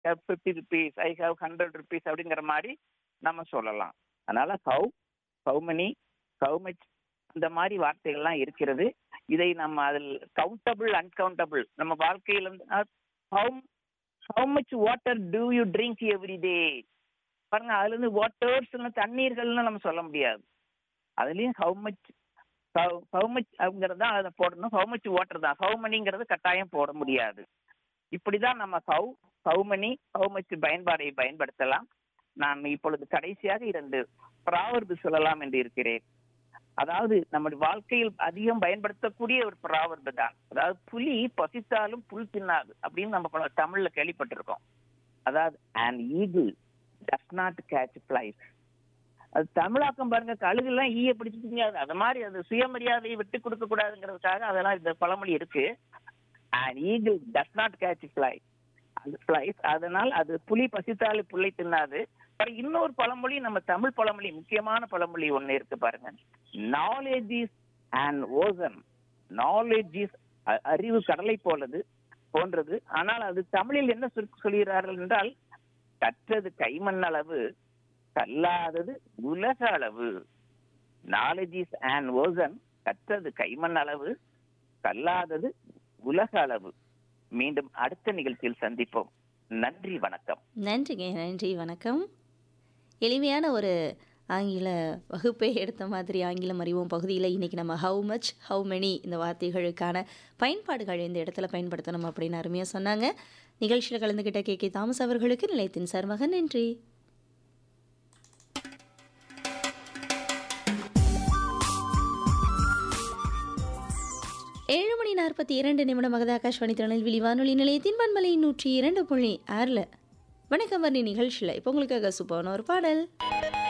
fifty rupees I have hundred rupees அப்படிங்கிற மாதிரி நம்ம சொல்லலாம் அதனால how how many how much இந்த மாதிரி வார்த்தைகள்லாம் இருக்கிறது இதை நம்ம அதில் கவுண்டபிள் அன்கவுண்டபிள் நம்ம வாழ்க்கையில் how how much water do you drink every day பாருங்க அதுல இருந்து வாட்டர்ஸ் தண்ணீர்கள்னு நம்ம சொல்ல முடியாது அதுலயும் ஹவு மச் ஹவு மச் அப்படிங்கிறது தான் அதை போடணும் ஹவு மச் வாட்டர் தான் ஹவு மணிங்கிறது கட்டாயம் போட முடியாது இப்படிதான் நம்ம how how money how much பயன்பாடை பயன்படுத்தலாம் நான் இப்பொழுது கடைசியாக இரண்டு ப்ராவர்பு சொல்லலாம் என்று இருக்கிறேன் அதாவது நம்முடைய வாழ்க்கையில் அதிகம் பயன்படுத்தக்கூடிய ஒரு ப்ராவர்பு தான் அதாவது புலி பசித்தாலும் புல் தின்னாது அப்படின்னு நம்ம பல- தமிழ்ல கேள்விப்பட்டிருக்கோம் அதாவது an eagle does not catch flies அது தமிழாக்கம் பாருங்க கழுகுலாம் ஈய பிடிச்சு திங்காது அது மாதிரி அது சுயமரியாதையை விட்டு கொடுக்க கூடாதுங்கிறதுக்காக அதெல்லாம் இந்த பழமொழி இருக்கு an eagle does not catch fly அந்த flies அதனால் அது புலி பசித்தாலும் புல்லை தின்னாது அப்புறம் இன்னொரு பழமொழி நம்ம தமிழ் பழமொழி முக்கியமான பழமொழி ஒண்ணு இருக்கு பாருங்க knowledge is and ocean knowledge is அறிவு கடலை போலது போன்றது ஆனால் அது தமிழில் என்ன சொல் சொல்கிறார்கள் என்றால் கற்றது கைமண் அளவு கல்லாதது உலக அளவு நாலேஜ் இஸ் அண்ட் ஓசன் கற்றது கைமண் அளவு கல்லாதது உலக அளவு மீண்டும் அடுத்த நிகழ்ச்சியில் சந்திப்போம் நன்றி வணக்கம் நன்றிங்க நன்றி வணக்கம் எளிமையான ஒரு ஆங்கில வகுப்பை எடுத்த மாதிரி ஆங்கிலம் அறிவோம் பகுதியில் இன்றைக்கி நம்ம ஹவு மச் ஹவு many இந்த வார்த்தைகளுக்கான பயன்பாடுகள் இந்த இடத்துல பயன்படுத்தணும் அப்படின்னு அருமையாக சொன்னாங்க நிகழ்ச்சியில் கலந்துக்கிட்ட கே கே தாமஸ் அவர்களுக்கு நிலையத்தின் சர்மக நன்றி ஏழு மணி நாற்பத்தி இரண்டு நிமிடமாக ஆகாஷ்வாணி திருநெல்வேலி வானொலி நிலையத்தின் வன்மலை நூற்றி இரண்டு புள்ளி ஆறில் வணக்கம் வர்ணி நிகழ்ச்சியில் இப்போ உங்களுக்காக சூப்பரான ஒரு பாடல்